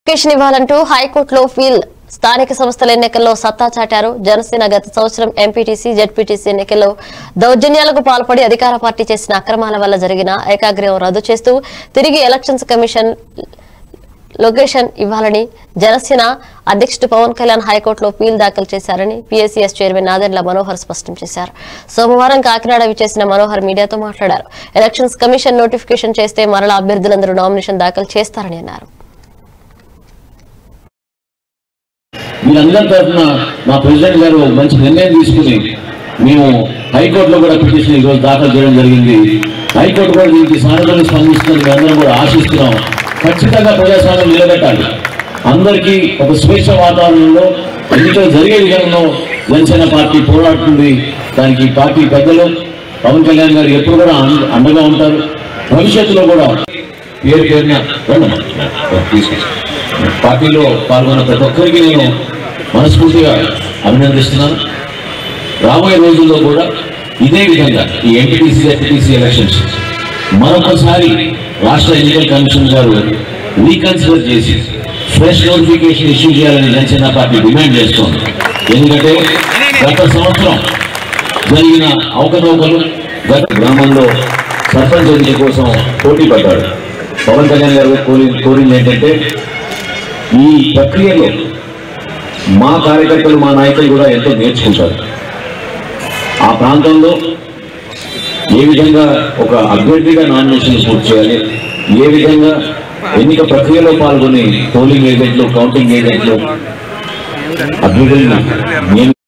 Notification ఇవ్వాలంటూ హైకోర్టులో feel స్థానిక సంస్థల ఎన్నికల్లో సత్తా చాటారు జనసేన గత సంవత్సరం ఎంపీటీసీ జెడ్పీటీసీ ఎన్నికల్లో దౌర్జన్యాలకు పాల్పడి అధికార పార్టీ చేసిన అక్రమాల వల్ల జరిగిన ఏకాగ్రహం రద్దు చేస్తూ తిరిగి ఎలక్షన్స్ కమిషన్ లొకేషన్ ఇవ్వాలని జనసేన అధ్యక్షుడు పవన్ కళ్యాణ్ హైకోర్టులో పీల్ దాఖలు చేశారని పీఎస్సీఎస్ చైర్మన్ నాదెండ్ల మనోహర్ స్పష్టం చేశారు సోమవారం కాకినాడ విచ్చేసిన మనోహర్ మీడియాతో మాట్లాడారు ఎలక్షన్స్ కమిషన్ నోటిఫికేషన్ చేస్తే మరలా అభ్యర్థులందరూ నామినేషన్ దాఖలు చేస్తారని అన్నారు వీళ్ళందరి తరఫున మా ప్రెసిడెంట్ గారు ఒక మంచి నిర్ణయం తీసుకుని మేము హైకోర్టులో కూడా పిటిషన్ ఈరోజు దాఖలు చేయడం జరిగింది హైకోర్టు కూడా దీనికి సానుకూలంగా స్పందిస్తుందని మేమందరం కూడా ఆశిస్తున్నాం ఖచ్చితంగా ప్రజాస్వామ్యం నిలబెట్టాలి అందరికీ ఒక స్వేచ్ఛ వాతావరణంలో ఎన్నికలు జరిగే విధంలో జనసేన పార్టీ పోరాడుతుంది దానికి పార్టీ పెద్దలు పవన్ కళ్యాణ్ గారు ఎప్పుడు కూడా అండ- అండగా ఉంటారు భవిష్యత్తులో కూడా పేరు పేరున రండమ్మా. తీసుకొచ్చి. పార్టీలో పాల్గొన్న ప్రతి ఒక్కరికి నేను మనస్ఫూర్తిగా అభినందిస్తున్నాను రాబోయే రోజుల్లో కూడా ఇదే విధంగా ఈ ఎంపీటీసీ ఎస్పీటీసీ ఎలక్షన్స్ మరొకసారి రాష్ట్ర ఎన్నికల కమిషన్ గారు రీకన్సిడర్ చేసి ఫ్రెష్ నోటిఫికేషన్ ఇష్యూ చేయాలని జనసేన పార్టీ డిమాండ్ చేస్తోంది ఎందుకంటే గత సంవత్సరం జరిగిన అవకతవకలు గత గ్రామంలో సర్పంచ్ ఎన్నిక కోసం పోటీ పడ్డాడు పవన్ కళ్యాణ్ గారు కోరి కోరింది ఏంటంటే ఈ ప్రక్రియలో మా కార్యకర్తలు మా నాయకులు కూడా ఎంతో నేర్చుకుంటారు ఆ ప్రాంతంలో ఏ విధంగా ఒక అభ్యర్థిగా నామినేషన్ పూర్తి చేయాలి ఏ విధంగా ఎన్నిక ప్రక్రియలో పాల్గొని పోలింగ్ ఏజెంట్లు కౌంటింగ్ ఏజెంట్లు అభ్యర్థులను నియమి-